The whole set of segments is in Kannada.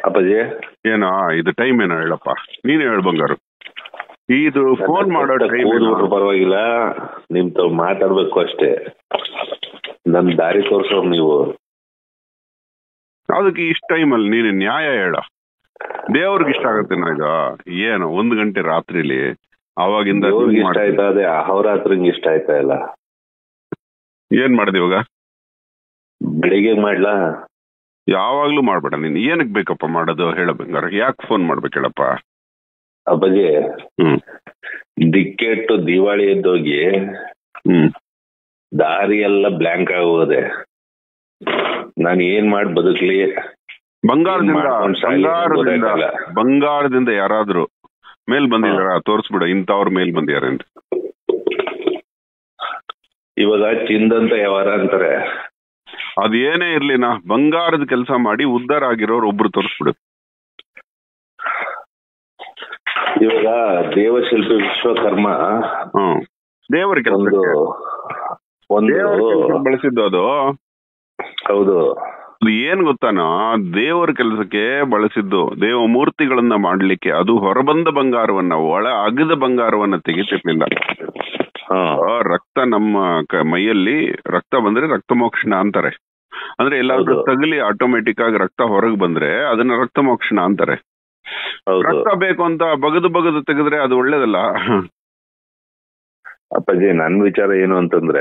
ಅಪ್ಪಾಜಿ ಏನೋ ಇದು ಟೈಮ್ ಏನೋ ಹೇಳಪ್ಪ ನೀನು ಹೇಳ್ ಬಂಗಾರು ಇದು ಫೋನ್ ಮಾಡೋ ಟೈಮ್ ಕೂದ್ಬಿಟ್ರು ಪರವಾಗಿಲ್ಲ ನಿಮ್ ತಾವ್ ಮಾತಾಡ್ಬೇಕು ಅಷ್ಟೇ ನನ್ ದಾರಿ ತೋರ್ಸೋರ್ ನೀವು ಅದಕ್ಕೆ ಇಷ್ಟ ಟೈಮಲ್ಲಿ ನೀನು ನ್ಯಾಯ ಹೇಳ ದೇವ್ರಿಗೆ ಇಷ್ಟ ಆಗುತ್ತೆ ಈಗ ಏನು ಒಂದ್ ಗಂಟೆ ರಾತ್ರಿಲಿ ಅವಾಗಿಂದ ದೇವ್ರಿಗೆ ನೀನ್ ಇಷ್ಟ ಮಾಡ್ತಿದ್ದೆ. ಆಯ್ತಾ ಅದೇ ಅಹೋರಾತ್ರಂಗ್ ಇಷ್ಟ ಆಯ್ತಾ ಇಲ್ಲ ಏನ್ ಮಾಡ್ದೆ ಇವಾಗ ಬೆಳಿಗ್ಗೆ ಮಾಡ್ಲಾ ಯಾವಾಗ್ಲೂ ಮಾಡ್ಬೇಡ ನೀನ್ ಏನಕ್ ಬೇಕಪ್ಪ ಮಾಡೋದು ಹೇಳ ಬಂಗಾರ ಯಾಕೆ ಫೋನ್ ಮಾಡ್ಬೇಕು ಹೇಳಪ್ಪ ಅಪ್ಪಾಜಿ ಹ್ಮ್ ದಿಕ್ಕೆಟ್ಟು ದಿವಾಳಿ ಎದ್ದೋಗಿ ಹ್ಮ್ ದಾರಿ ಎಲ್ಲ ಬ್ಲಾಂಕ್ ಆಗೋದೆ ನಾನು ಏನ್ ಮಾಡಿ ಬದುಕ್ಲಿ ಬಂಗಾರದಿಂದ ಮಾಡ್ಕೊಂಡ್ ಸಾಯ್ಲಿ ಅಂತ ಬಂಗಾರದಿಂದ ಗೊತ್ತಾಗ್ತಿಲ್ಲ. ಬಂಗಾರದಿಂದ ಯಾರಾದ್ರೂ ಮೇಲ್ ಬಂದಿದಾರ ತೋರ್ಸ್ಬಿಡು ಇಂಥವ್ರ ಮೇಲ್ ಬಂದಿದ್ದಾರೆ ಅಂತ ಇವಾಗ ಚಿಂದಂತ ವ್ಯವಹಾರ ಅಂತಾರೆ ಅದೇನೇ ಇರ್ಲಿ ನಾ ಬಂಗಾರದ ಕೆಲಸ ಮಾಡಿ ಉದ್ಧಾರ ಆಗಿರೋರು ಒಬ್ರು ತೋರಿಸ್ಬಿಡು ಇವಾಗ ದೇವಶಿಲ್ಪಿ ವಿಶ್ವಕರ್ಮ ಹ್ಮ್ ದೇವರ ಒಂದು ಕೆಲಸ ಒಂದು ದೇವರ ಕೆಲ್ಸಕ್ಕೆ ಬಳಸಿದ್ದು ಅದು ಹೌದು ಅದು ಏನ್ ಗೊತ್ತಾನೋ ದೇವರ ಕೆಲಸಕ್ಕೆ ಬಳಸಿದ್ದು ದೇವ ಮೂರ್ತಿಗಳನ್ನ ಮಾಡ್ಲಿಕ್ಕೆ ಅದು ಹೊರಬಂದ ಬಂಗಾರವನ್ನ ಒಳ ಅಗದ ಬಂಗಾರವನ್ನ ತೆಗಿತಿರ್ಲಿಲ್ಲ ಹಾ ಆ ರಕ್ತ ನಮ್ಮ ಕ- ಮೈಯಲ್ಲಿ ರಕ್ತ ಬಂದ್ರೆ ರಕ್ತ ಮೋಕ್ಷಣ ಅಂತಾರೆ ಅಂದ್ರೆ ಎಲ್ಲಾದ್ರೂ ಹೌದು. ತಗಲಿ ಆಟೋಮೆಟಿಕ್ ಆಗಿ ರಕ್ತ ಹೊರಗೆ ಬಂದ್ರೆ ಅದನ್ನ ರಕ್ತ ಮೋಕ್ಷಣ ಅಂತಾರೆ ಹೌದು ರಕ್ತ ಬೇಕು ಅಂತ ಬಗದು ಬಗದು ತೆಗೆದ್ರೆ ಅದು ಒಳ್ಳೇದಲ್ಲ ಅಪ್ಪಾಜಿ ನನ್ ವಿಚಾರ ಏನು ಅಂತಂದ್ರೆ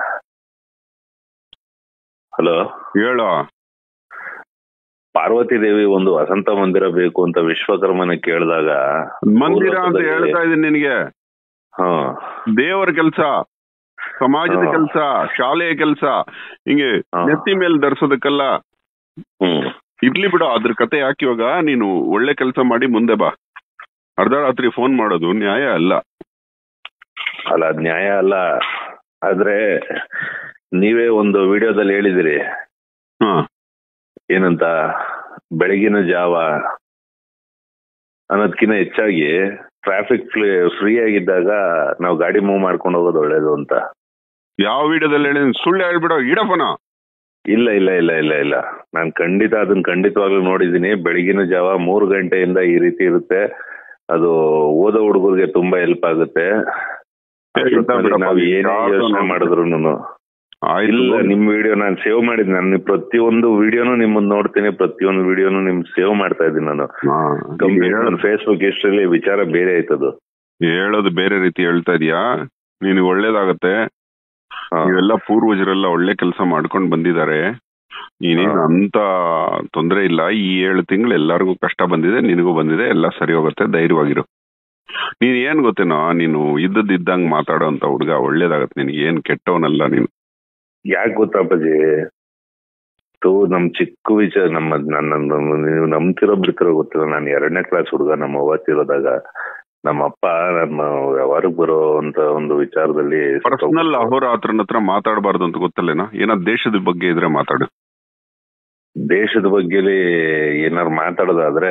ಹಲೋ ಹೇಳೋ ಪಾರ್ವತಿ ದೇವಿ ಒಂದು ವಸಂತ ಮಂದಿರ ಬೇಕು ಅಂತ ವಿಶ್ವಕರ್ಮನ ಕೇಳಿದಾಗ ಮಂದಿರ ಅಂತ ಭೂಲೋಕದಲ್ಲಿ- ಹೇಳ್ತಾ ಇದೀನಿ ನಿನಗೆ ಹಾ ದೇವರ ಕೆಲಸ ಸಮಾಜದ ಹಾ. ಕೆಲಸ ಶಾಲೆಯ ಕೆಲಸ ಹಿಂಗೆ ಹಾ. ನೆತ್ತಿ ಮೇಲೆ ಧರಿಸೋದಕ್ಕೆಲ್ಲ ಹ್ಮ್ ಇರ್ಲಿ ಬಿಡು ಅದ್ರ ಕತೆ ಯಾಕೆ ಇವಾಗ ನೀನು ಒಳ್ಳೆ ಕೆಲಸ ಮಾಡಿ ಮುಂದೆ ಬಾ ಅರ್ಧ ರಾತ್ರಿ ಫೋನ್ ಮಾಡೋದು ನ್ಯಾಯ ಅಲ್ಲ ಅಲ್ಲ ಅದ್ ನ್ಯಾಯ ಅಲ್ಲ ಆದ್ರೆ ನೀವೇ ಒಂದು ವಿಡಿಯೋದಲ್ಲಿ ಹೇಳಿದಿರಿ ಹಾ ಏನಂತ ಬೆಳಗಿನ ಜಾವ ಅನ್ನೋದ್ಕಿಂತ ಹೆಚ್ಚಾಗಿ ಟ್ರಾಫಿಕ್ ಫ್ರೀ ಆಗಿದ್ದಾಗ ನಾವು ಗಾಡಿ ಮೂವ್ ಮಾಡ್ಕೊಂಡು ಹೋಗೋದು ಒಳ್ಳೇದು ಅಂತ ಯಾವ ವಿಡಿಯೋದಲ್ಲಿ ಹೇಳಿ ಸುಳ್ಳು ಹೇಳ್ಬಿಡೋ ಇಡಪ್ಪನ ಇಲ್ಲ ಇಲ್ಲ ಇಲ್ಲ ಇಲ್ಲ ಇಲ್ಲ ನಾನು ಖಂಡಿತ ಅದನ್ನ ಖಂಡಿತವಾಗ್ಲೂ ನೋಡಿದೀನಿ ಬೆಳಗಿನ ಜಾವ ಮೂರು ಗಂಟೆಯಿಂದ ಈ ರೀತಿ ಇರುತ್ತೆ ಅದು ಓದೋ ಹುಡುಗರಿಗೆ ತುಂಬಾ ಹೆಲ್ಪ್ ಆಗುತ್ತೆ ಅಷ್ಟೊತ್ತಿನಲ್ಲಿ ನಾವ್ ಏನೇ ಯೋಚನೆ ಮಾಡಿದ್ರು ಇಲ್ಲ ಆಯ್ತು ನಿಮ್ ವಿಡಿಯೋ ನಾನು ಸೇವ್ ಮಾಡಿದ್ದೀನಿ ನಾನು ಪ್ರತಿಯೊಂದು ವಿಡಿಯೋನು ನಿಮ್ಮನ್ನ ನೋಡ್ತೀನಿ ಪ್ರತಿಯೊಂದು ವಿಡಿಯೋನು ನಿಮ್ ಸೇವ್ ಮಾಡ್ತಾ ಇದ್ದೀನಿ ನಾನು ಹಾ, ಕಂಪ್ಲೀಟ್ ಹೇಳು. ನನ್ನ ಫೇಸ್ಬುಕ್ ಹಿಸ್ಟ್ರಿಲಿ ವಿಚಾರ ಬೇರೆ ಆಯ್ತದು ಹೇಳೋದು ಬೇರೆ ರೀತಿ ಹೇಳ್ತಾ ಇದೀಯಾ ನೀನು ಒಳ್ಳೇದಾಗತ್ತೆ ಹಾ. ನೀವೆಲ್ಲ ಪೂರ್ವಜರೆಲ್ಲ ಒಳ್ಳೆ ಕೆಲಸ ಮಾಡ್ಕೊಂಡು ಬಂದಿದ್ದಾರೆ ನೀನೇನು ಹಾ. ಅಂತ ತೊಂದ್ರೆ ಇಲ್ಲ ಈ ಏಳು ತಿಂಗಳು ಎಲ್ಲರಿಗೂ ಕಷ್ಟ ಬಂದಿದೆ ನಿನಗೂ ಬಂದಿದೆ ಎಲ್ಲ ಸರಿ ಹೋಗುತ್ತೆ ಧೈರ್ಯವಾಗಿರು ನೀನ್ ಏನ್ ಗೊತ್ತೇನೋ ನೀನು ಇದ್ದದ್ ಇದ್ದಂಗ್ ಮಾತಾಡೋ ಅಂತ ಹುಡುಗ ಒಳ್ಳೇದಾಗತ್ತೆ ನಿನಗೆ ಏನ್ ಕೆಟ್ಟವನಲ್ಲ ನೀನು ಯಾಕೆ ಗೊತ್ತಪ್ಪಾಜಿ ತು ನಮ್ ಚಿಕ್ಕ ವಿಚಾರ ನಮ್ಮ ನನ್ನ ನನ್ನ- ನೀವು ನಂಬ್ತಿರೋ ಬಿಡ್ತಿರೋ ಗೊತ್ತಿಲ್ಲ ನಾನು ಎರಡನೇ ಕ್ಲಾಸ್ ಹುಡುಗ ನಮ್ಮ ಓದ್ತಿರೋದಾಗ ನಮ್ಮ ಅಪ್ಪ ನಮ್ಮ ವ್ಯವಹಾರಕ್ಕೆ ಬರೋ ಅಂತ ಒಂದು ವಿಚಾರದಲ್ಲಿ ಪರ್ಸನಲ್ ಅಹೋರಾತ್ರನ ಹತ್ರ ಮಾತಾಡಬಾರ್ದು ಅಂತ ಗೊತ್ತಲ್ಲೇನೋ ಏನೋ ದೇಶದ ಬಗ್ಗೆ ಇದ್ರೆ ಮಾತಾಡು ದೇಶದ ಬಗ್ಗೆಲಿ ಏನಾರು ಮಾತಾಡೋದಾದ್ರೆ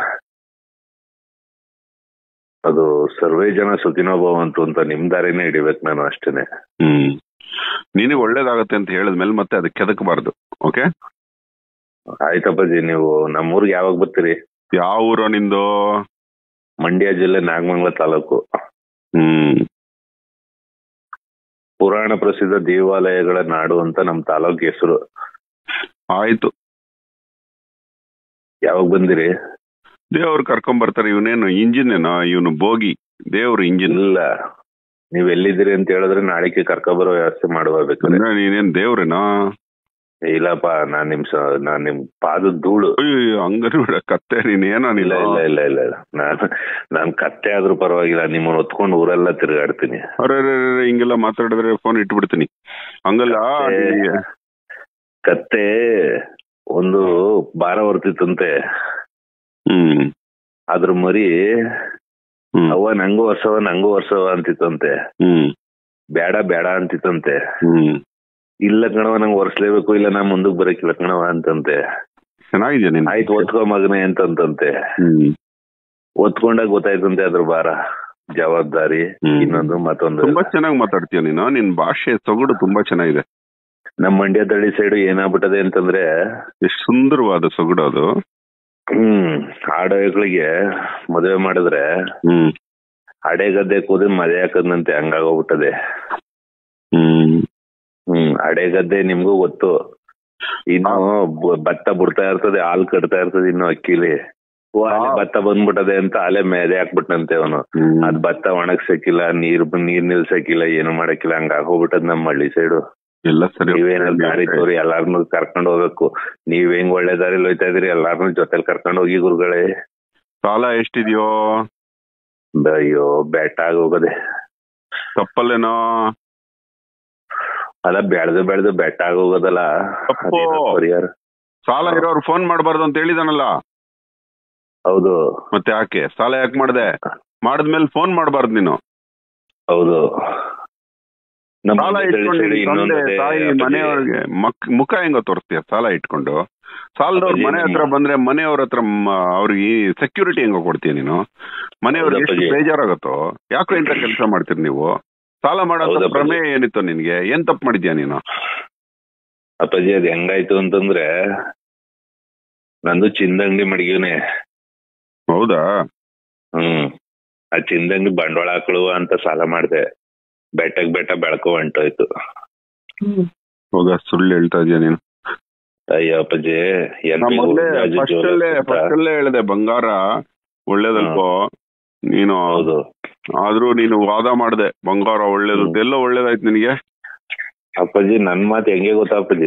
ಅದು ಸರ್ವೇ ಜನ ಸುಖಿನೋ ಭವಂತು ಅಂತ ನಿಮ್ ದಾರಿನೇ ಹಿಡಿಬೇಕು ನಾನು ಅಷ್ಟೇನೆ ಹ್ಮ್ ನಿನಗೆ ಒಳ್ಳೇದಾಗತ್ತೆ ಅಂತ ಹೇಳಿದ್ಮೇಲೆ ಮತ್ತೆ ಅದಕ್ಕೆ ಕೆದಕಬಾರ್ದು ಓಕೆ ಆಯ್ತಪ್ಪಾಜಿ ನೀವು ನಮ್ಮೂರ್ಗೆ ಯಾವಾಗ ಬರ್ತೀರಿ ಯಾವ ಊರೋ ನಿಂದು ಮಂಡ್ಯ ಜಿಲ್ಲೆ ನಾಗಮಂಗಲ ತಾಲೂಕು ಹ್ಮ್ ಪುರಾಣ ಪ್ರಸಿದ್ಧ ದೇವಾಲಯಗಳ ನಾಡು ಅಂತ ನಮ್ ತಾಲೂಕ್ ಹೆಸರು ಆಯ್ತು ಯಾವಾಗ ಬಂದಿರಿ ದೇವ್ರು ಕರ್ಕೊಂಡ್ ಬರ್ತಾರೆ ಇವನೇನು ಇಂಜಿನ್ ಏನೋ ಇವನು ಬೋಗಿ ದೇವ್ರ ಇಂಜಿನ್ ಇಲ್ಲ ನೀವ್ ಎಲ್ಲಿದ್ದೀರಿ ಅಂತ ಹೇಳಿದ್ರೆ ನಾಳೆಗೆ ಕರ್ಕೊ ಬರೋ ವ್ಯವಸ್ಥೆ ಮಾಡುವ ಬೇಕಾದ್ರೆ ನೀನೇನ್ ದೇವ್ರೇನೋ ಇಲ್ಲಪ್ಪ ನಾನ್ ನಿಮ್ ಸ- ನಾನ್ ನಿಮ್ ಪಾದದ ಧೂಳು ಅಯ್ಯೋ ಹಂಗಾರೆ ಬಿಡ ಕತ್ತೆ ನೀನೇನೋ ಇಲ್ಲ ನೀನು ಇಲ್ಲ ಇಲ್ಲ ಇಲ್ಲ ಇಲ್ಲ ನಾನ್ ನಾನ್ ಕತ್ತೆ ಆದ್ರೂ ಪರವಾಗಿಲ್ಲ ನಿಮ್ಮನ್ನ ಹೊತ್ಕೊಂಡು ಊರೆಲ್ಲ ತಿರುಗಾಡ್ತೀನಿ ಅರೆ ಅರೆ, ಅರೆ, ಅರೆ, ಹಿಂಗೆಲ್ಲ ಮಾತಾಡಿದ್ರೆ ಫೋನ್ ಇಟ್ಬಿಡ್ತೀನಿ ಹಂಗಲ್ಲ ಕತ್ತೆ. ನಿನಗೆ- ಕತ್ತೆ ಒಂದು ಭಾರ ಹೊರ್ತಿತ್ತಂತೆ ಹ್ಮ್ ಅದ್ರ ಮರಿ ಹ್ಮ್ ಅವ್ವ ನಂಗೂ ವರ್ಷವ ನಂಗೂ ವರ್ಷವ ಅಂತಿತ್ತಂತೆ ಹ್ಮ್ ಬೇಡ ಬೇಡ ಅಂತಿತ್ತಂತೆ ಹ್ಮ್ ಇಲ್ಲ ಕಣವ ನಂಗೆ ಒರ್ಸ್ಲೇಬೇಕು ಇಲ್ಲ ನಾ ಮುಂದಕ್ ಬರಕಿಲ್ಲ ಕಣವ ಅಂತಂತೆ ಚೆನ್ನಾಗಿದ್ಯಾ ನೀನು ಆಯ್ತು ಒತ್ಕೋ ಮಗನೆ ಅಂತಂತಂತೆ ಹ್ಮ್ ಒತ್ಕೊಂಡಾಗ ಗೊತ್ತಾಯ್ತಂತೆ ಅದ್ರ ಭಾರ ಜವಾಬ್ದಾರಿ ಹ್ಮ್. ಇನ್ನೊಂದು ಮತ್ತೊಂದು ತುಂಬಾ ಚೆನ್ನಾಗಿ ಮಾತಾಡ್ತೀಯ ನೀನು ನಿನ್ ಭಾಷೆ ಸೊಗಡು ತುಂಬಾ ಚೆನ್ನಾಗಿದೆ ನಮ್ ಮಂಡ್ಯ ತಳಿ ಸೈಡ್ ಏನಾಗ್ಬಿಟ್ಟದೆ ಅಂತಂದ್ರೆ ಎಷ್ಟು ಸುಂದರವಾದ ಸೊಗಡು ಅದು ಹ್ಮ್ ಆಡಗಳಿಗೆ ಮದುವೆ ಮಾಡಿದ್ರೆ ಹ್ಮ್ ಅಡೆ ಗದ್ದೆ ಕೂದ್ರೆ ಮದೆ ಹಾಕದಂತೆ ಹಂಗಾಗೋಗ್ಬಿಟ್ಟದೆ ಹ್ಮ್ ಹ್ಮ್ ಅಡೆ ಗದ್ದೆ ನಿಮ್ಗೂ ಗೊತ್ತು ಇನ್ನು ಬ- ಭತ್ತ ಬಿಡ್ತಾ ಇರ್ತದೆ ಹಾಲ್ ಕಟ್ತಾ ಇರ್ತದೆ ಇನ್ನು ಅಕ್ಕಿಲಿ ಓ ಅಲ್ಲೇ ಹಾ. ಭತ್ತ ಬಂದ್ಬಿಟ್ಟದೆ ಅಂತ ಅಲ್ಲೇ ಮೇದೆ ಹಾಕ್ಬಿಟ್ಟಂತೆ ಅವನು ಹ್ಮ್. ಅದ್ ಭತ್ತ ಒಣಗ್ಸಕ್ಕಿಲ್ಲ ನೀರ್ ನೀರ್ ನಿಲ್ಸಕ್ಕಿಲ್ಲ ಏನು ಮಾಡಕ್ಕಿಲ್ಲ ಹಂಗ ಆಗೋಗ್ಬಿಟ್ಟದ್ ನಮ್ಮ ಹಳ್ಳಿ ಸೈಡು ಎಲ್ಲ ಸರಿ ನೀವೇನ ದಾರಿ ತೋರಿ ಎಲ್ಲಾರ್ನು ಕರ್ಕೊಂಡ್ ಹೋಗ್ಬೇಕು ನೀವ್ ಹೆಂಗ್ ಒಳ್ಳೆ ದಾರಿಲಿ ಹೋಯ್ತಾ ಇದೀರಿ ಎಲ್ಲಾರ್ನು ಜೊತೆಲಿ ಕರ್ಕೊಂಡ್ ಹೋಗಿ ಗುರುಗಳೇ ಸಾಲ ಎಷ್ಟಿದ್ಯೋ ಅಯ್ಯೋ ಬೆಟ್ಟ ಆಗಿ ಹೋಗದೆ ತಪ್ಪಲ್ಲೇನೋ ಅಲ್ಲ ಬೆಳ್ದು ಬೆಳ್ದು ಬೆಟ್ಟ ಆಗಿ ಹೋಗೋದಲ್ಲ ತಪ್ಪು. ಅದೇನೋ ಪರಿಹಾರ ಸಾಲ ಇರೋರು ಫೋನ್ ಮಾಡಬಾರ್ದು ಅಂತ ಹೇಳಿದಾನಲ್ಲ ಹೌದು ಮತ್ತೆ ಯಾಕೆ ಸಾಲ ಯಾಕೆ ಮಾಡ್ದೆ ಮಾಡಿದ್ಮೇಲೆ ಫೋನ್ ಮಾಡಬಾರ್ದು ನೀನು ಹೌದು ನಮ್ಮ ಸಾಲ ಮನೆ ಇಟ್ಕೊಂಡು ಸೈಡ್ ನಿನ್ ಇನ್ನೊಂದು ತಂದೆ ಅದೇ ತಾಯಿ ಅಪ್ಪಾಜಿ. ಮನೆಯವ್ರಿಗೆ ಮಕ್ ಮುಖ ಹೆಂಗ ತೋರಿಸ್ತೀಯ ಸಾಲ ಇಟ್ಕೊಂಡು ಸಾಲದವ್ರ ಅಪ್ಪಾಜಿ, ಮನೆ ಹತ್ರ ನಮ್ಮ- ಬಂದ್ರೆ ಮನೆಯವ್ರ ಹತ್ರ ಮ- ಅವ್ರಿಗೆ ಸೆಕ್ಯೂರಿಟಿ ಹೆಂಗ ಕೊಡ್ತೀಯ ನೀನು ಮನೆಯವ್ರಿಗೆ ಎಷ್ಟು ಹೌದಪ್ಪಾಜಿ. ಬೇಜಾರಾಗತ್ತೋ ಯಾಕೋ ಇಂಥ ಕೆಲಸ ಮಾಡ್ತೀರಿ ನೀವು ಸಾಲ ಮಾಡೋ ಹೌದಪ್ಪಾಜಿ. ಪ್ರಮೇಯ ಏನಿತ್ತು ನಿನ್ಗೆ ಏನ್ ತಪ್ಪು ಮಾಡಿದ್ಯಾ ನೀನು ಅಪ್ಪಾಜಿ ಅದ್ ಹೆಂಗಾಯ್ತು ಅಂತಂದ್ರೆ ನಂದು ಚಿಂದಂಗಡಿ ಮಡಗಿವ್ನೆ ಹೌದಾ ಹ್ಮ್ ಆ ಚಿಂದಂಗಡಿ ಬಂಡವಾಳ ಹಾಕಳುವ ಅಂತ ಸಾಲ ಮಾಡ್ದೆ ಬೆಟ್ಟಕ್ ಬೆಟ್ಟ ಬೆಳಕು ಹೊಂಟೋಯ್ತು ಹೋಗ ಸುಳ್ಳು ಹೇಳ್ತಾ ಇದೀಯ ನೀನು ಅಯ್ಯೋ ಅಪ್ಪಾಜಿ ನಾ ಎಲ್ರಿಗೂ ಮೊದ್ಲೇ ಜಾಜಿ ಫಸ್ಟ್ ಜೋಳ ಅಲ್ಲೇ ಅಂತ. ಫಸ್ಟ್ ಅಲ್ಲೇ ಹೇಳಿದೆ ಬಂಗಾರ ಒಳ್ಳೇದಲ್ವೋ ನೀನು ಹೌದು ಆದ್ರೂ ನೀನು ವಾದ ಮಾಡ್ದೆ ಬಂಗಾರ ಒಳ್ಳೇದು ಹ್ಮ್. ಎಲ್ಲ ಒಳ್ಳೇದಾಯ್ತು ನಿನಗೆ ಅಪ್ಪಾಜಿ ನನ್ ಮಾತು ಹೆಂಗೆ ಗೊತ್ತಾ ಅಪ್ಪಾಜಿ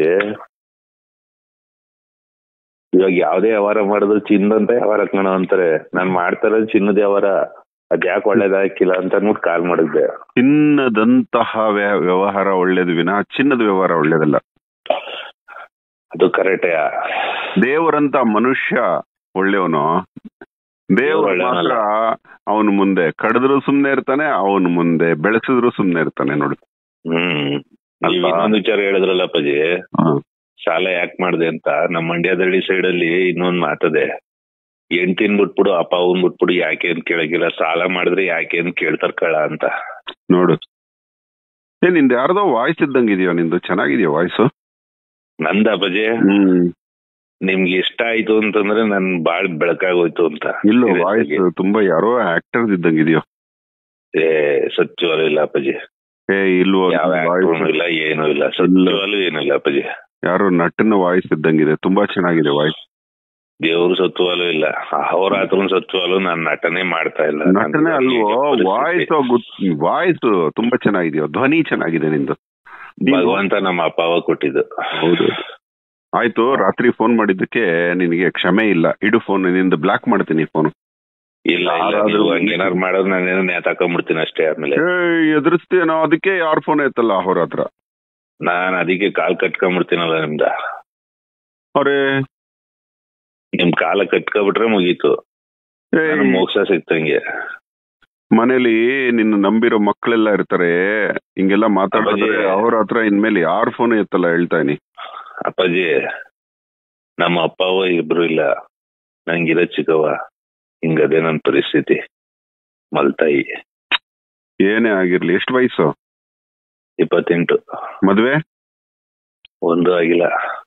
ಇವಾಗ ಯಾವ್ದೇ ವ್ಯವಹಾರ ಮಾಡಿದ್ರು ಚಿನ್ನದಂತ ವ್ಯವಹಾರ ಕಣ ಅಂತಾರೆ ನಾನ್ ಮಾಡ್ತಾ ಇರೋದು ಚಿನ್ನದ ವ್ಯವಹಾರ ಅದ್ ಯಾಕೆ ಒಳ್ಳೇದಾಕಿಲ್ಲ ಅಂತ ಅನ್ಬಿಟ್ಟು ಕಾಲ್ ಮಾಡಿದ್ದೆ ಚಿನ್ನದಂತಹ ವ್ಯ- ವ್ಯವಹಾರ ಒಳ್ಳೇದು ವಿನ ಚಿನ್ನದ ವ್ಯವಹಾರ ಒಳ್ಳೇದಲ್ಲ ಅದು ಕರೆಕ್ಟೇ ದೇವರಂತ ಮನುಷ್ಯ ಒಳ್ಳೆಯವನು ದೇವ್ರು ದೇವ್ರು ಮಾತ್ರ ಒಳ್ಳೆಯವನಲ್ಲ. ಅವನು ಮುಂದೆ ಕಡಿದ್ರು ಸುಮ್ನೆ ಇರ್ತಾನೆ ಅವನು ಮುಂದೆ ಬೆಳೆಸಿದ್ರು ಸುಮ್ನೆ ಇರ್ತಾನೆ ನೋಡು ಹ್ಮ್ ನೀವ್ ಅಲ್ವಾ? ಇನ್ನೊಂದು ವಿಚಾರ ಹೇಳಿದ್ರಲ್ಲ ಅಪ್ಪಾಜಿ ಸಾಲ ಯಾಕೆ ಮಾಡ್ದೆ ಅಂತ ನಮ್ಮ ಮಂಡ್ಯದಳ್ಳಿ ಸೈಡ್ ಅಲ್ಲಿ ಇನ್ನೊಂದ್ ಮಾತದೆ ಹೆಂಡ್ತಿನ್ ಬಿಟ್ಬಿಡು ಅಪ್ಪ ಅವನ್ ಬಿಟ್ಬಿಡು ಯಾಕೆ ಅಂತ ಕೇಳಕಿಲ್ಲ ಸಾಲ ಮಾಡಿದ್ರೆ ಯಾಕೆ ಅಂತ ಕೇಳ್ತಾರ ಕಳ ಅಂತ ನೋಡು ಏ ನಿಂದು ಯಾರ್ದೋ ವಾಯ್ಸ್ ಇದ್ದಂಗಿದ್ಯೋ ನಿಂದು ಚೆನ್ನಾಗಿದ್ಯೋ ವಾಯ್ಸು ನಂದ ಅಪ್ಪಾಜಿ ಹ್ಮ್ ನಿಮ್ಗೆ ಇಷ್ಟ ಆಯ್ತು ಅಂತಂದ್ರೆ ನನ್ ಬಾಳ್ ಬೆಳಕಾಗೋಯ್ತು ಅಂತ ಇಲ್ಲ Serious ವಾಯ್ಸ್ ಆಗಿ. ತುಂಬಾ ಯಾರೋ ಆಕ್ಟರ್ಸ್ ಇದ್ದಂಗಿದ್ಯೋ ಏ ಸತ್ಯವಾಲು ಇಲ್ಲ ಅಪ್ಪಾಜಿ ಏ ಇಲ್ವೋ ಯಾವ ವಾಯ್ಸ್ ಆಕ್ಟ್ರೂ ಇಲ್ಲ ಏನೂ ಇಲ್ಲ ಸತ್ಯವಾಲು ಏನಿಲ್ಲ ಅಪ್ಪಾಜಿ ಯಾರೋ ನಟನ ವಾಯ್ಸ್ ಇದ್ದಂಗಿದೆ ತುಂಬಾ ಚೆನ್ನಾಗಿದೆ ವಾಯ್ಸ್ ದೇವ್ರು ಸತ್ವಾಲು ಇಲ್ಲ ಅವ್ರ ಹತ್ರ ಸತ್ವಾಲು ನಾನ್ ನಟನೆ ಮಾಡ್ತಾ ಇಲ್ಲ ನಟನೆ ಅಲ್ವೋ ವಾಯ್ಸ್ ವಾಯ್ಸ್ ತುಂಬಾ ಚೆನ್ನಾಗಿದೆಯೋ ಧ್ವನಿ ಚೆನ್ನಾಗಿದೆ ನಿಂದು ನೀನು- ಭಗವಂತ ನಮ್ಮ ಅಪ್ಪ ಅವ ಕೊಟ್ಟಿದ್ದು ಹೌದು ಆಯ್ತು ರಾತ್ರಿ ಫೋನ್ ಮಾಡಿದ್ದಕ್ಕೆ ನಿನಗೆ ಕ್ಷಮೆ ಇಲ್ಲ ಇಡು ಫೋನ್ ನಿಂದು ಬ್ಲಾಕ್ ಮಾಡ್ತೀನಿ ಫೋನ್ ಇಲ್ಲ ಇಲ್ಲ ಯಾರಾದ್ರೂ ನೀವು ಹಂಗೇನಾರು ಮಾಡೋದು ನಾನೇನೋ ನೇತಾಕೊಂಡ್ಬಿಡ್ತೀನಿ ಅಷ್ಟೇ ಆಮೇಲೆ ಎದುರಿಸ್ತೇನೋ ಅದಕ್ಕೆ ಯಾರ್ ಫೋನ್ ಐತಲ್ಲ ಅವ್ರ ಹತ್ರ ನಾನ್ ಅದಕ್ಕೆ ಕಾಲ್ ಕಟ್ಕೊಂಡ್ಬಿಡ್ತೀನಲ್ಲ ನಿಮ್ದ ಅವ್ರೆ ನಿಮ್ ಕಾಲ ಕಟ್ಕೊಬಿಟ್ರೆ ಮುಗೀತು ಏಯ್, ಮೋಕ್ಷ ಸಿಕ್ತಂಗೆ ಮನೇಲಿ ನಿನ್ನ ನಂಬಿರೋ ಮಕ್ಕಳೆಲ್ಲ ಇರ್ತಾರೆ ಹಿಂಗೆಲ್ಲ ಮಾತಾಡಿದ್ರೆ ಅಪ್ಪಾಜಿ. ಅವ್ರ ಹತ್ರ ಇನ್ಮೇಲೆ ಯಾರ್ ಫೋನ್ ಎತ್ತಲ್ಲ ಹೇಳ್ತಾ ಇದೀನಿ ಅಪ್ಪಾಜಿ ನಮ್ಮ ಅಪ್ಪ ಅವ್ವ ಇಬ್ರು ಇಲ್ಲ ನಂಗಿರೋ ಚಿಕ್ಕವ್ವ ಹಿಂಗದೆ ನನ್ ಪರಿಸ್ಥಿತಿ ಮಲ್ತಾಯಿ ಏನೇ ಆಗಿರ್ಲಿ ಎಷ್ಟು ವಯಸ್ಸು ಇಪ್ಪತ್ತೆಂಟು ಮದ್ವೆ ಒಂದು ಆಗಿಲ್ಲ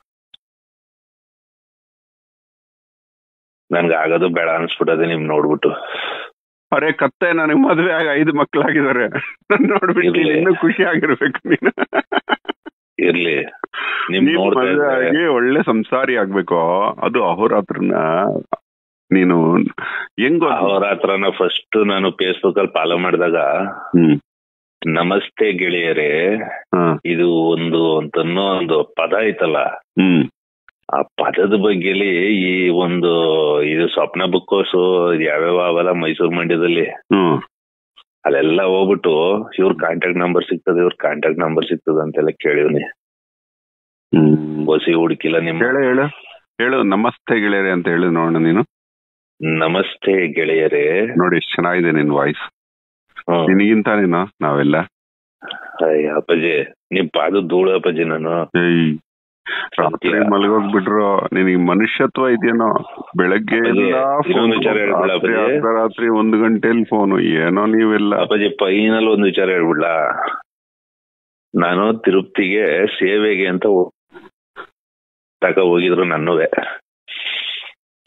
ನನ್ಗೆ ಆಗೋದು ಬೇಡ ಅನ್ಸ್ಬಿಟ್ಟದೆ ನಿಮ್ ನೋಡ್ಬಿಟ್ಟು ಅರೆ ಕತ್ತೆ ನನಗೆ ಮದ್ವೆ ಆಗ ಐದು ಮಕ್ಕಳಾಗಿದ್ದಾರೆ ನೋಡ್ಬಿಟ್ಟು ಇರ್ಲಿ. ನೀನ್ ಇನ್ನೂ ಖುಷಿ ಆಗಿರ್ಬೇಕು ನೀನು ಇರ್ಲಿ ನಿಮ್ ನೀನು ನೋಡ್ತಾ ಮದ್ವೆ ಇದ್ರೆ ಆಗಿ ಒಳ್ಳೆ ಸಂಸಾರಿ ಆಗ್ಬೇಕು ಅದು ಅಹೋರಾತ್ರನ ನೀನು ಹೆಂಗೋ ಅವ್ರ ಹತ್ರನ ಫಸ್ಟ್ ನಾನು ಫೇಸ್ಬುಕ್ ಅಲ್ಲಿ ಫಾಲೋ ಮಾಡಿದಾಗ ಹ್ಮ್ ನಮಸ್ತೆ ಗೆಳೆಯರೇ ಹಾ, ಇದು ಒಂದು ಅಂತನ್ನೋ ಒಂದು ಪದ ಐತಲ್ಲ ಹ್ಮ್ ಆ ಪದದ ಬಗ್ಗೆಲಿ ಈ ಒಂದು ಇದು ಸ್ವಪ್ನ ಬುಕ್ಕೋಸು ಯಾವ್ಯಾವ ಅವಲ್ಲ ಮೈಸೂರು ಮಂಡ್ಯದಲ್ಲಿ ಹ್ಮ್ ಅಲ್ಲೆಲ್ಲ ಹೋಗ್ಬಿಟ್ಟು ಇವ್ರ ಕಾಂಟ್ಯಾಕ್ಟ್ ನಂಬರ್ ಸಿಗ್ತದೆ ಇವ್ರ ಕಾಂಟ್ಯಾಕ್ಟ್ ನಂಬರ್ ಸಿಗ್ತದೆ ಅಂತೆಲ್ಲ ಕೇಳಿವ್ನಿ ಹ್ಮ್ ಬಸಿ ಹುಡುಕಿಲ್ಲ ನಿಮ್ಮ ಹೇಳು ಹೇಳು ಹೇಳು ನಮಸ್ತೆ ಗೆಳೆಯರೆ ಅಂತ ಹೇಳು ನೋಡೋಣ ನೀನು ನಮಸ್ತೆ ಗೆಳೆಯರೇ ನೋಡಿ ಎಷ್ಟು ಚೆನ್ನಾಗಿದೆ ನಿನ್ ವಾಯ್ಸ್ ಹ್ಮ್. ನಿನಗಿಂತ ನೀನು ನಾವೆಲ್ಲ ಅಯ್ಯ ಅಪ್ಪಾಜಿ ನಿಮ್ ಪಾದ ಧೂಳು ಅಪ್ಪಾಜಿ ನಾನು ಏಯ್ ರಾತ್ರಿ ಸತ್ಯ. ಮಲಗೋಗ್ಬಿಟ್ರು ನಿನಗೆ ಮನುಷ್ಯತ್ವ ಇದೆಯೇನೋ ಬೆಳಗ್ಗೆ ಅಪ್ಪಾಜಿ, ಎಲ್ಲ ಇನ್ನೊಂದು ಫೋನ್ ವಿಚಾರ ಹೇಳ್ಬಿಡ್ಲಾ ರಾತ್ರಿ ಅಪ್ಪಾಜಿ? ಅರ್ಧ ರಾತ್ರಿ ಒಂದು ಗಂಟೆಲಿ ಫೋನು ಏನೋ ನೀವೆಲ್ಲ ಅಪ್ಪಾಜಿ ಫೈನಲ್ ಒಂದು ವಿಚಾರ ಹೇಳ್ಬಿಡ್ಲಾ ನಾನು ತಿರುಪ್ತಿಗೆ ಸೇವೆಗೆ ಅಂತ ಹೋ- ತಕ ಹೋಗಿದ್ರು ನನ್ನುವೆ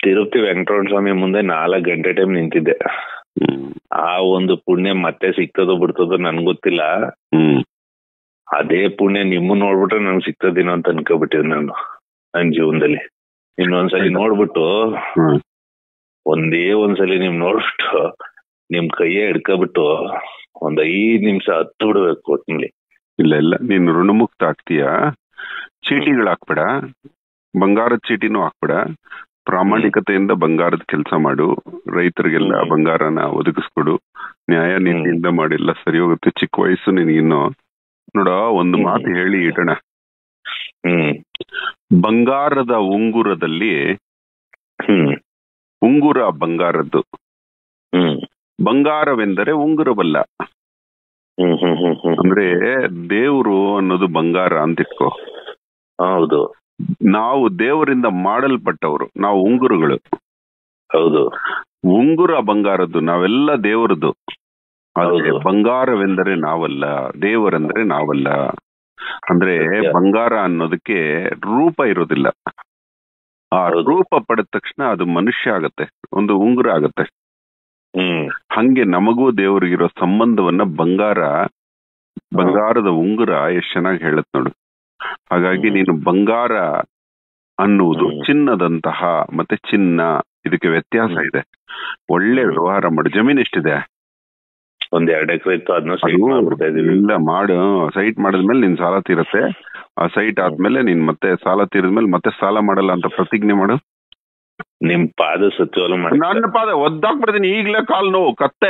ತಿರುಪತಿ ವೆಂಕಟರಮಣ ಸ್ವಾಮಿ ಮುಂದೆ ನಾಲ್ಕು ಗಂಟೆ ಟೈಮ್ ನಿಂತಿದ್ದೆ ಹ್ಮ್ ಆ ಒಂದು ಪುಣ್ಯ ಮತ್ತೆ ಸಿಗ್ತದೋ ಬಿಡ್ತದೋ ನನ್ ಗೊತ್ತಿಲ್ಲ ಹ್ಮ್ ಅದೇ ಪುಣ್ಯ ನಿಮ್ಮ ನೋಡ್ಬಿಟ್ರೆ ನನ್ಗೆ ಸಿಗ್ತದೇನೋ ಅಂತ ಅನ್ಕೋಬಿಟ್ಟಿದ್ದೆ ನಾನು ನನ್ ಜೀವನದಲ್ಲಿ ಇನ್ನೊಂದ್ಸಲಿ ನೋಡ್ಬಿಟ್ಟು ಹ್ಮ್ ಒಂದೇ ಒಂದ್ಸಲಿ ನಿಮ್ ನೋಡ್ಬಿಟ್ಟು ನಿಮ್ ಕೈಯೇ ಹಿಡ್ಕೊಬಿಟ್ಟು ಒಂದ್ ಐದ್ ನಿಮಿಷ ಹತ್ತು ಬಿಡ್ಬೇಕು ಒಟ್ಟಿನಲ್ಲಿ ಇಲ್ಲ ಇಲ್ಲ ನೀನು ಋಣಮುಕ್ತ ಆಗ್ತೀಯಾ ಚೀಟಿಗಳು ಹಾಕ್ಬೇಡ ಬಂಗಾರದ ಚೀಟಿನೂ ಹಾಕ್ಬೇಡ ಪ್ರಾಮಾಣಿಕತೆಯಿಂದ ಬಂಗಾರದ ಕೆಲಸ ಮಾಡು ರೈತರಿಗೆಲ್ಲ ಹ್ಮ್. ಬಂಗಾರನ ಒದಗಿಸ್ಕೊಡು ನ್ಯಾಯ ನೀತಿಯಿಂದ ಮಾಡಿ ಎಲ್ಲ ಸರಿ ಹೋಗುತ್ತೆ ಚಿಕ್ಕ ವಯಸ್ಸು ನಿನಗಿನ್ನು ನೋಡ ಒಂದು ಹ್ಮ್. ಮಾತು ಹೇಳಿ ಇಡೋಣ ಹ್ಮ್ ಬಂಗಾರದ ಉಂಗುರದಲ್ಲಿ ಹ್ಮ್ ಉಂಗುರ ಬಂಗಾರದ್ದು ಹ್ಮ್ ಬಂಗಾರವೆಂದರೆ ಉಂಗುರವಲ್ಲ ಹ್ಮ್ ಹ್ಮ್ ಹ್ಮ್ ಹ್ಮ್ ಅಂದ್ರೆ ದೇವ್ರು ಅನ್ನೋದು ಬಂಗಾರ ಅಂತ ಇಟ್ಕೋ ಹೌದು ನಾವು ದೇವರಿಂದ ಮಾಡಲ್ಪಟ್ಟವರು ನಾವು ಉಂಗುರಗಳು ಹೌದು ಉಂಗುರ ಬಂಗಾರದ್ದು ನಾವೆಲ್ಲ ದೇವರದ್ದು ಆದ್ರೆ ಹೌದು. ಬಂಗಾರವೆಂದರೆ ನಾವಲ್ಲ ದೇವರೆಂದರೆ ನಾವಲ್ಲ ಅಂದ್ರೆ ಸತ್ಯ. ಬಂಗಾರ ಅನ್ನೋದಕ್ಕೆ ರೂಪ ಇರೋದಿಲ್ಲ ಆ ಹೌದು. ರೂಪ ಪಡೆದ ತಕ್ಷಣ ಅದು ಮನುಷ್ಯ ಆಗತ್ತೆ ಒಂದು ಉಂಗುರ ಆಗತ್ತೆ ಹ್ಮ್ ಹಂಗೆ ನಮಗೂ ದೇವರಿಗಿರೋ ಸಂಬಂಧವನ್ನ ಬಂಗಾರ ಬಂಗಾರದ ಉಂಗುರ ಎಷ್ಟ್ ಚೆನ್ನಾಗಿ ಹೇಳತ್ ನೋಡು ಹಾಗಾಗಿ ಹ್ಮ್. ನೀನು ಬಂಗಾರ ಅನ್ನುವುದು ಹ್ಮ್. ಚಿನ್ನದಂತಹ ಮತ್ತೆ ಚಿನ್ನ ಇದಕ್ಕೆ ವ್ಯತ್ಯಾಸ ಹ್ಮ್. ಇದೆ ಒಳ್ಳೆ ಹ್ಮ್. ವ್ಯವಹಾರ ಮಾಡಿ ಜಮೀನ್ ಎಷ್ಟಿದೆ ಒಂದ್ ಎರಡ್ ಎಕರೆ ಇತ್ತು ಅದನ್ನ ಸೈಡ್ ಅದು ಮಾಡ್ಬಿಡ್ತಾ ಇದೀವಿ ಇಲ್ಲ ಮಾಡು ಸೈಟ್ ಮಾಡಿದ್ಮೇಲೆ ನಿನ್ ಸಾಲ ತೀರತ್ತೆ ಆ ಸೈಟ್ ಆದ್ಮೇಲೆ ನೀನ್ ಮತ್ತೆ ಸಾಲ ತೀರಿದ್ಮೇಲೆ ಮತ್ತೆ ಸಾಲ ಮಾಡಲ್ಲ ಅಂತ ಪ್ರತಿಜ್ಞೆ ಮಾಡು ನಿಮ್ ಪಾದ ಸತ್ಯವಾಲು ಮಾಡಿ ನನ್ನ ಪಾದ ಒದ್ದಾಕ್ಬಿಡ್ತೀನಿ ಈಗ್ಲೇ ಕಾಲ್ ನೋವು ಕತ್ತೆ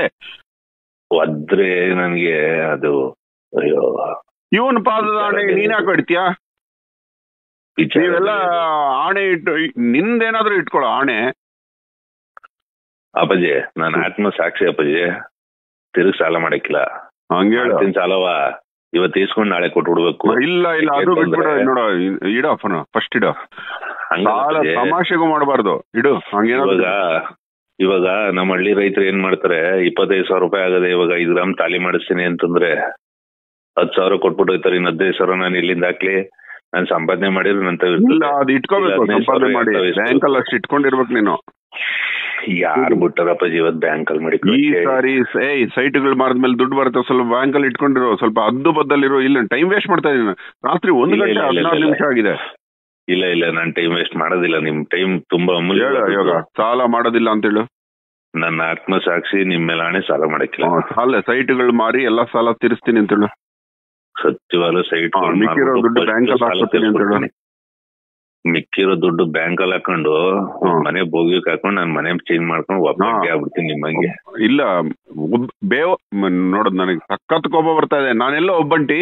ಒದ್ರೆ ನನ್ಗೆ ಅದು ಅಯ್ಯೋ ಇವನ್ ಪಾದದ ಆಣೆ ನೀನ್ ಯಾಕೆ ಇಡ್ತೀಯಾ ವಿಚಾರ ನೀವೆಲ್ಲ ಆಣೆ ಇಟ್ಟು ನಿಂದೇನಾದ್ರೂ ಇಟ್ಕೊಳ್ಳೋ ಆಣೆ ಅಪ್ಪಾಜಿ ನಾನು ಆತ್ಮ ಸಾಕ್ಷಿ ಅಪ್ಪಾಜಿ ತಿರುಗ್ ಸಾಲ ಮಾಡಕ್ಕಿಲ್ಲ ಹಂಗೆ ಹೇಳು ಮಾಡ್ತೀನಿ ಸಾಲವ ಇವತ್ತು ಇಸ್ಕೊಂಡ್ ನಾಳೆ ಕೊಟ್ಬಿಡ್ಬೇಕು ಇಲ್ಲ ಇಲ್ಲ ಅದು ಯಾಕೆ ಬಿಟ್ಬಿಡ ತೊಂದ್ರೆ? ನೋಡ ಇಡೋ ಫೋನ್ ಫಸ್ಟ್ ಇಡೋ ಹಂಗಲ್ಲ ಸಾಲ ಅಪ್ಪಾಜಿ. ತಮಾಷೆಗೂ ಮಾಡಬಾರ್ದು ಇಡು ಹಂಗೇನಾದ್ರು ಇವಾಗ ಇವಾಗ ನಮ್ಮ ಹಳ್ಳಿ ರೈತರು ಏನ್ ಮಾಡ್ತಾರೆ ಇಪ್ಪತ್ತೈದು ಸಾವಿರ ರೂಪಾಯಿ ಆಗದೆ ಇವಾಗ ಐದು ಗ್ರಾಮ್ ತಾಲಿ ಮಾಡಿಸ್ತೀನಿ ಅಂತಂದ್ರೆ ಹತ್ ಸಾವಿರ ಕೊಟ್ಬಿಟ್ಟು ಹೋಯ್ತಾರೆ ಇನ್ನು ಹದಿನೈದು ಸಾವಿರ ನಾನು ಇಲ್ಲಿಂದ ಹಾಕ್ಲಿ ನಾನು ಸಂಪಾದನೆ ಮಾಡಿದ್ರೆ ನಂತ ಇಲ್ಲ ಅದು ಇಟ್ಕೋಬೇಕು ಇಲ್ಲ, ಹದಿನೈದು ಸಂಪಾದನೆ ಸಾವಿರ ಮಾಡಿ ಇರ್ತಾವೆ ಇಷ್ಟು. ಬ್ಯಾಂಕ್ ಅಲ್ಲಿ ಅಷ್ಟು ಇಟ್ಕೊಂಡಿರ್ಬೇಕು ನೀನು ಯಾರು ಬಿಟ್ಟಾರಪ್ಪ ಇವತ್ ಬ್ಯಾಂಕ್ ಅಲ್ಲಿ ಮಾಡಿ ಈ ಸಾರಿ ಏಯ್ ಸೈಟ್ಗಳು ಮಾರಿದ್ಮೇಲೆ ದುಡ್ಡು ಬರುತ್ತೆ ಸ್ವಲ್ಪ ಬ್ಯಾಂಕ್ ಅಲ್ಲಿ ಇಟ್ಕೊಂಡಿರೋ ಸ್ವಲ್ಪ ಹದ್ದು ಬದ್ದಲ್ಲಿರೋ ಇಲ್ಲ ಟೈಮ್ ವೇಸ್ಟ್ ಮಾಡ್ತಾ ಇದೀನಿ ರಾತ್ರಿ ಒಂದು ಇಲ್ಲ, ಗಂಟೆ ಇಲ್ಲ, ಇಲ್ಲ, ಹದಿನಾರು ಇಲ್ಲ. ನಿಮಿಷ ಆಗಿದೆ ಇಲ್ಲ ಇಲ್ಲ ನಾನ್ ಟೈಮ್ ವೇಸ್ಟ್ ಮಾಡೋದಿಲ್ಲ ನಿಮ್ ಟೈಮ್ ತುಂಬಾ ಅಮೂಲ್ಯ ಹೇಳು ಇವಾಗ ಸಾಲ ಮಾಡೋದಿಲ್ಲ ಅಂತ ಹೇಳು ನನ್ನ ಆತ್ಮ ಸಾಕ್ಷಿ ನಿಮ್ ಮೇಲೆ ಹಣೆ ಸಾಲ ಮಾಡಕ್ಕಿಲ್ಲ ಹ್ಮ್, ಸಾಲ ಸೈಟ್ಗಳು ಮಾರಿ ಎಲ್ಲಾ ಸಾಲ ತೀರಿಸ್ತೀನಿ ಅಂತ ಹೇಳು ಸತ್ಯವಾದ ಸೈಟ್ ಹಾ, ಮಿಕ್ಕಿರೋ ದುಡ್ಡು bank ಅಲ್ಲಿ ಹಾಕ್ಕೊತೀನಿ ಅಂತ ಹೇಳು. ಮಿಕ್ಕಿರೋ ದುಡ್ಡು ಬ್ಯಾಂಕ್ ಅಲ್ಲಿ ಹಾಕೊಂಡು ಹ್ಮ್. ಮನೆ ಬೋಗಿಕ್ ಹಾಕೊಂಡು ನಾನ್ ಮನೆ ಚೇಂಜ್ ಮಾಡ್ಕೊಂಡು ವಾಪಸ್ ಹಾ. ಆಗ್ಬಿಡ್ತೀನಿ ನಿಮ್ಮಂಗೆ ಇಲ್ಲ ಒಬ್- ಬೇವ ಮ- ನೋಡೋದ್ ನನಗೆ ಸಖತ್ ಕೋಪ ಬರ್ತಾ ಇದೆ ನಾನೆಲ್ಲ ಒಬ್ಬಂಟಿ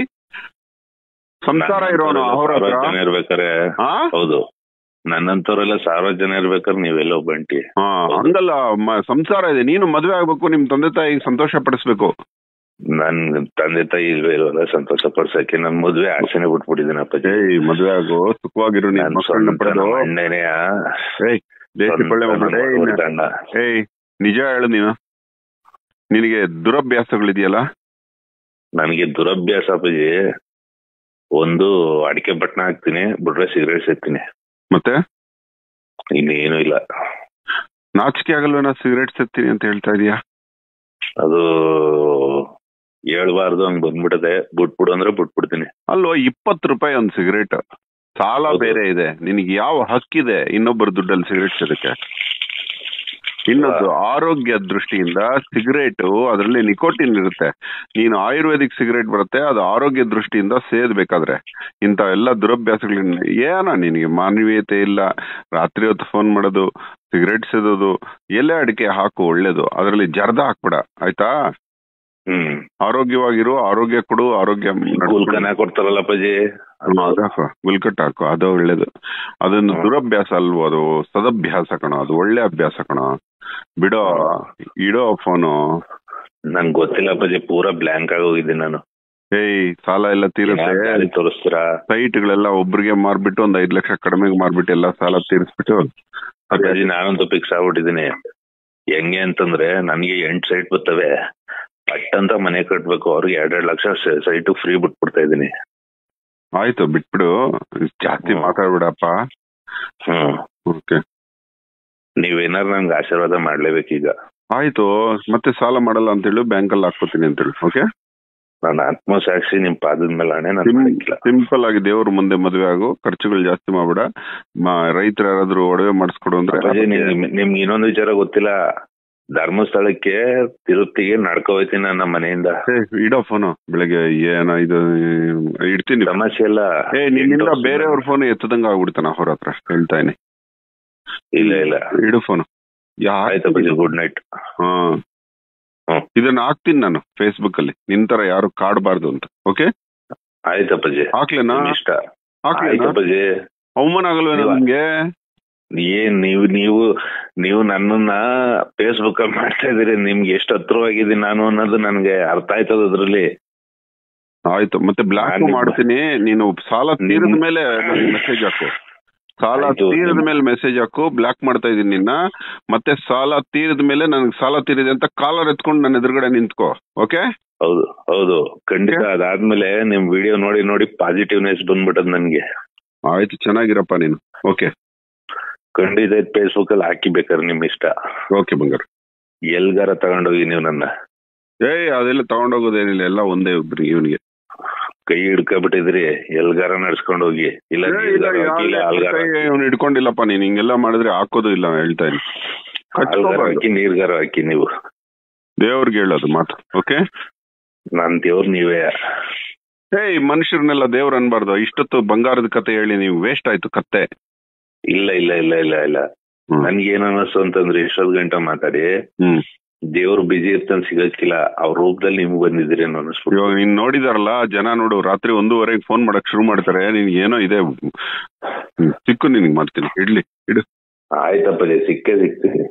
ಸಂಸಾರ ಇರೋನು ಅವ್ರ ಸಾವಿರ ಹತ್ರ ಜನ ಇರ್ಬೇಕಾರೆ ಹಾ? ಹೌದು ನನ್ನಂತವ್ರೆಲ್ಲ ಸಾವಿರ ಜನ ಇರ್ಬೇಕಾದ್ರೆ ನೀವೆಲ್ಲ ಒಬ್ಬಂಟಿ ಹಾ, ಹಂಗಲ್ಲ ಮ- ಸಂಸಾರ ಇದೆ ನೀನು ಮದ್ವೆ ಆಗ್ಬೇಕು ನಿಮ್ ತಂದೆ ತಾಯಿಗೆ ಸಂತೋಷ ಪಡಿಸ್ಬೇಕು ನನ್ ತಂದೆ ತಾಯಿ ಇಲ್ವೇ ಇಲ್ವಲ್ಲ ಸಂತೋಷ ಪಡ್ಸಕ್ಕೆ ನನ್ ಮದ್ವೆ ಆಸೆನೆ ಬಿಟ್ಬಿಟ್ಟಿದ್ದೀನಿ ಅಪ್ಪಾಜಿ ಏಯ್ ಮದ್ವೆ ಆಗು ಸುಖವಾಗಿರು ನಿನ್ ನನ್ ಮಕ್ಕಳನ್ನ ಸ್ವಂತ ಪಡೆದು ನಮ್ಮ ಅಣ್ಣನೇ ಏಯ್ ದೇಸಿ ಕೊಳ್ಳೆ ಮಾಡ್ಬೇಡ. ಏಯ್, ನ- ಅಣ್ಣ ಏಯ್ ನಿಜ ಹೇಳು ನೀನು ನಿನಗೆ ದುರಭ್ಯಾಸಗಳಿದೆಯಲ್ಲ ನನಗೆ ದುರಭ್ಯಾಸ ಅಪ್ಪಾಜಿ ಒಂದು ಅಡಿಕೆ ಬಟ್ನ ಹಾಕ್ತೀನಿ ಬಿಟ್ರೆ ಸಿಗರೇಟ್ ಸೇರ್ತೀನಿ ಮತ್ತೆ ಇನ್ನೇನು ಇಲ್ಲ ನಾಚಿಕೆ ಆಗಲ್ವೇನೋ ಸಿಗರೇಟ್ ಸೇರ್ತೀನಿ ಅಂತ ಹೇಳ್ತಾ ಇದೀಯಾ ಅದು ಹೇಳ್ಬಾರ್ದು ಹಂಗ್ ಬಂದ್ಬಿಡದೆ ಬಿಟ್ಬಿಡು ಅಂದ್ರೆ ಬಿಟ್ಬಿಡ್ತೀನಿ ಅಲ್ವಾ ಇಪ್ಪತ್ತು ರೂಪಾಯಿ ಒಂದು ಸಿಗರೇಟ್ ಸಾಲ ಹೌದು. ಬೇರೆ ಇದೆ ನಿನಗೆ ಯಾವ ಹಕ್ಕಿದೆ ಇನ್ನೊಬ್ಬರ ದುಡ್ಡಲ್ಲಿ ಸಿಗರೇಟ್ ಸೇದಕ್ಕೆ ಇನ್ನೊಂದು ಆರೋಗ್ಯ ದೃಷ್ಟಿಯಿಂದ ಸಿಗರೇಟ್ ಅದರಲ್ಲಿ ನಿಕೋಟಿನ್ ಇರುತ್ತೆ ನೀನು ಆಯುರ್ವೇದಿಕ್ ಸಿಗರೇಟ್ ಬರುತ್ತೆ ಅದು ಆರೋಗ್ಯ ದೃಷ್ಟಿಯಿಂದ ಸೇದ್ಬೇಕಾದ್ರೆ ಇಂಥ ಎಲ್ಲ ದುರಭ್ಯಾಸಗಳನ್ನ ಏನ ನಿನಗೆ ಮಾನವೀಯತೆ ಇಲ್ಲ ರಾತ್ರಿ ಹೊತ್ತು ಫೋನ್ ಮಾಡೋದು ಸಿಗರೇಟ್ ಸೇದೋದು ಎಲೆ ಅಡಿಕೆ ಹಾಕು ಒಳ್ಳೇದು ಅದರಲ್ಲಿ ಜರ್ದ ಹಾಕ್ಬೇಡ ಆಯ್ತಾ ಹ್ಮ್ ಆರೋಗ್ಯವಾಗಿರು ಆರೋಗ್ಯ ಕೊಡು ಆರೋಗ್ಯ ನಡ್ಸ್ಕೊಡು. ಗುಲ್ಕನ ಕೊಡ್ತಾರಲ್ಲ ಅಪ್ಪಾಜಿ ಹ್ಮ್, ಅದು ಹಾಕು ಗುಲ್ಕಟ್ ಹಾಕು ಅದು ಒಳ್ಳೇದು ಅದೊಂದು ಹ್ಮ್. ದುರಭ್ಯಾಸ ಅಲ್ವೋ ಅದು ಸದಭ್ಯಾಸ ಕಣ ಅದು ಒಳ್ಳೆ ಅಭ್ಯಾಸ ಕಣ ಬಿಡೋ ಇಡೋ ಫೋನು ನಂಗ್ ಗೊತ್ತಿಲ್ಲ ಅಪ್ಪಾಜಿ ಪೂರಾ ಬ್ಲಾಂಕ್ ಆಗಿ ಹೋಗಿದ್ದೀನಿ ನಾನು ಏಯ್ ಸಾಲ ಎಲ್ಲ ಯಾರ್ ತೀರುತ್ತೆ ದಾರಿ ತೋರಿಸ್ತೀರಾ ಸೈಟ್ಗಳೆಲ್ಲ ಒಬ್ರಿಗೆ ಮಾರ್ಬಿಟ್ಟು ಒಂದ್ ಐದ್ ಲಕ್ಷ ಕಡಿಮೆಗೆ ಮಾರ್ಬಿಟ್ಟು ಎಲ್ಲ ಸಾಲ ತೀರಿಸ್ಬಿಟ್ಟು ಅಪ್ಪಾಜಿ ನಾನಂತೂ ಫಿಕ್ಸ್ ಆಗ್ಬಿಟ್ಟಿದ್ದೀನಿ ಹೆಂಗೆ ಅಂತಂದ್ರೆ ನನ್ಗೆ ಎಂಟ್ ಸೈಟ್ ಬರ್ತವೆ ಪಟ್ ಅಂತ ಮನೆ ಕಟ್ಬೇಕು ಅವ್ರಿಗೆ ಎರಡೆರಡು ಲಕ್ಷ ಸೈಟ್ ಫ್ರೀ ಬಿಟ್ಬಿಡ್ತಾ ಇದೀನಿ ಆಯ್ತು ಬಿಟ್ಬಿಡು ಜಾಸ್ತಿ ಹ್ಮ್. ಮಾತಾಡ್ಬಿಡಪ್ಪ ಹ್ಮ್ ಓಕೆ ನೀವೇನಾರು ನನ್ಗೆ ಆಶೀರ್ವಾದ ಮಾಡ್ಲೇಬೇಕೀಗ ಆಯ್ತು ಮತ್ತೆ ಸಾಲ ಮಾಡಲ್ಲ ಅಂತ ಹೇಳಿ ಬ್ಯಾಂಕಲ್ಲಿ ಹಾಕ್ಕೋತೀನಿ ಅಂತ ಹೇಳಿ ಓಕೆ ನನ್ನ ಆತ್ಮಸಾಕ್ಷಿ ನಿಮ್ ಪಾದದ ಮೇಲೆ ಹಣೆ ನಾನು ಮಾಡಕ್ಕಿಲ್ಲ ಸಿಂಪಲ್ ಆಗಿ ದೇವ್ರ ಮುಂದೆ ಮದುವೆ ಆಗು ಖರ್ಚುಗಳು ಜಾಸ್ತಿ ಮಾಡ್ಬೇಡ ರೈತರ ಯಾರಾದ್ರೂ ಒಡವೆ ಮಾಡಿಸ್ಕೊಡು ಅಂದ್ರೆ ಅಪ್ಪಾಜಿ ನಿಮ್- ನಿಮ್ಗೆ ಇನ್ನೊಂದು ವಿಚಾರ ಗೊತ್ತಿಲ್ಲ ಧರ್ಮಸ್ಥಳಕ್ಕೆ ತಿರುಪ್ತಿಗೆ ನಡ್ಕೊ ಹೋಯ್ತೀನಿ ನನ್ನ ಮನೆಯಿಂದ ಏ, ಇಡೋ ಫೋನು ಬೆಳಗ್ಗೆ ಏನ ಇದು ಇಡ್ತೀನಿ ಸಮಸ್ಯೆ ಇಲ್ಲ ಏ ನಿನ್ನಿಂದ ಬೇರೆಯವ್ರ ಫೋನ್ ಎತ್ತದಂಗ ಆಗ್ಬಿಡ್ತಾನ ಅವ್ರ ಹತ್ರ ಹೇಳ್ತಾ ಇದೀನಿ ಇಲ್ಲ ಇಲ್ಲ ಇಡು ಫೋನು ಆಯ್ತಪ್ಪಾಜಿ ಗುಡ್ ನೈಟ್ ಹಾ ಹ್ಮ್. ಇದನ್ನ ಹಾಕ್ತೀನಿ ನಾನು ಫೇಸ್ಬುಕ್ ಅಲ್ಲಿ ನಿನ್ ತರ ಯಾರು ಕಾಡ್ಬಾರ್ದು ಅಂತ ಓಕೆ ಆಯ್ತಪ್ಪಾಜಿ ಹಾಕ್ಲೇನಾ ನಿಮ್ ಇಷ್ಟ ಹಾಕ್ಲೇನಾ ಆಯ್ತಪ್ಪಾಜಿ ಅವಮಾನ ಆಗಲ್ವೇನೋ ನೀವು- ನಿಮ್ಗೆ ಏನ್ ನೀವು ನೀವು ನೀವು ನನ್ನನ್ನ ಫೇಸ್ಬುಕ್ ಅಲ್ಲಿ ಮಾಡ್ತಾ ಇದೀರಿ ನಿಮ್ಗೆ ಎಷ್ಟು ಹತ್ರವಾಗಿದ್ದೀನಿ ನಾನು ಅನ್ನೋದು ನನ್ಗೆ ಅರ್ಥ ಆಯ್ತದ ಅದ್ರಲ್ಲಿ ಆಯ್ತು ಮತ್ತೆ ಬ್ಲಾಕ್ ನಾನು- ಮಾಡ್ತೀನಿ ನೀನು ಸಾಲ ತೀರದ ನಿಮ್- ಮೇಲೆ ಮೆಸೇಜ್ ಹಾಕು ಸಾಲ ಆಯ್ತು, ತೀರದ ನಿಮ್- ಮೇಲೆ ಮೆಸೇಜ್ ಹಾಕು ಬ್ಲಾಕ್ ಮಾಡ್ತಾ ಇದೀನಿ ನಿನ್ನ ಮತ್ತೆ ಸಾಲ ತೀರದ ಮೇಲೆ ನನಗೆ ಸಾಲ ತೀರಿದೆ ಅಂತ ಕಾಲರ್ ಎತ್ಕೊಂಡು ನನ್ನ ಎದುರುಗಡೆ ನಿಂತ್ಕೋ ಓಕೆ ಹೌದು ಹೌದು ಖಂಡಿತ ಅದಾದ್ಮೇಲೆ ನಿಮ್ ವಿಡಿಯೋ ನೋಡಿ ನೋಡಿ ಪಾಸಿಟಿವ್ನೆಸ್ ಬಂದ್ಬಿಟ್ಟದ್ ನನ್ಗೆ ಆಯ್ತು ಚೆನ್ನಾಗಿರಪ್ಪ ನೀನು ಓಕೆ ಖಂಡಿತ ಫೇಸ್ಬುಕ್ ಅಲ್ಲಿ ಹಾಕಿ ಬೇಕಾದ್ರೆ ನಿಮ್ ಇಷ್ಟ ಓಕೆ ಬಂಗಾರ ಎಲ್ಗಾರ ತಗೊಂಡೋಗಿ ನೀವು ನನ್ನ ಏಯ್ ಅದೆಲ್ಲ ತಗೊಂಡೋಗೋದೇನಿಲ್ಲ ಎಲ್ಲ ಒಂದೇ ಒಬ್ರಿಗೆ ಇವನಿಗೆ ಕೈ ಹಿಡ್ಕೊಬಿಟ್ಟಿದ್ರಿ ಎಲ್ಗಾರ ನಡ್ಸ್ಕೊಂಡ್ ಹೋಗಿ ಇಲ್ಲ ನೀರ್ಗಾರ ಹಾಕಿ, ಇಲ್ಲ ಹಾಲ್ಗಾರ ಹಾಕಿ. ಅವ್ನು ಇಟ್ಕೊಂಡಿಲ್ಲಪ್ಪ ನೀನ್ ಹಿಂಗೆಲ್ಲ ಮಾಡಿದ್ರೆ ಹಾಕೋದು ಇಲ್ಲ ಹೇಳ್ತಾ ಇದ್ದೀನಿ ಹಾಲ್ಗಾರ ಹಾಕಿ ನೀರ್ಗಾರ ಹಾಕಿ ನೀವು ದೇವ್ರಿಗೆ ಹೇಳೋದು ಮಾತು ಓಕೆ ನಾನ್ ದೇವ್ರ ನೀವೇ ಏಯ್ ಮನುಷ್ಯರನ್ನೆಲ್ಲ ದೇವ್ರ ಅನ್ಬಾರ್ದು ಇಷ್ಟೊತ್ತು ಬಂಗಾರದ ಕತೆ ಹೇಳಿ ನೀವು ವೇಸ್ಟ್ ಆಯ್ತು ಕತ್ತೆ ಇಲ್ಲ ಇಲ್ಲ ಇಲ್ಲ ಇಲ್ಲ ಇಲ್ಲ ಹ್ಮ್. ನನ್ಗೆ ಏನ್ ಅನ್ನಿಸ್ತು ಅಂತಂದ್ರೆ ಇಷ್ಟೊಂದ್ ಗಂಟೆ ಮಾತಾಡಿ ಹ್ಮ್ ದೇವ್ರು ಬಿಜಿ ಇರ್ತಾನೆ ಸಿಗಕ್ಕಿಲ್ಲ ಅವ್ರ ರೂಪದಲ್ಲಿ ನಿಮ್ಗೆ ಬಂದಿದ್ದೀರಿ ಅನ್ನೋ ಅನಿಸ್ಬಿಟ್ಟು ಇವಾಗ ನೀನ್ ನೋಡಿದಾರಲ್ಲ ಜನ ನೋಡು ರಾತ್ರಿ ಒಂದೂವರೆಗೆ ಫೋನ್ ಮಾಡಕ್ ಶುರು ಮಾಡ್ತಾರೆ ನಿನ್ ಏನೋ ಇದೆ ಹ್ಮ್, ಸಿಕ್ಕು ನಿನ್ಗೆ ಮಾಡ್ತೀನಿ ಇಡ್ಲಿ ಇಡು ಆಯ್ತಪ್ಪ ಸಿಕ್ಕೇ ಸಿಗ್ತೀನಿ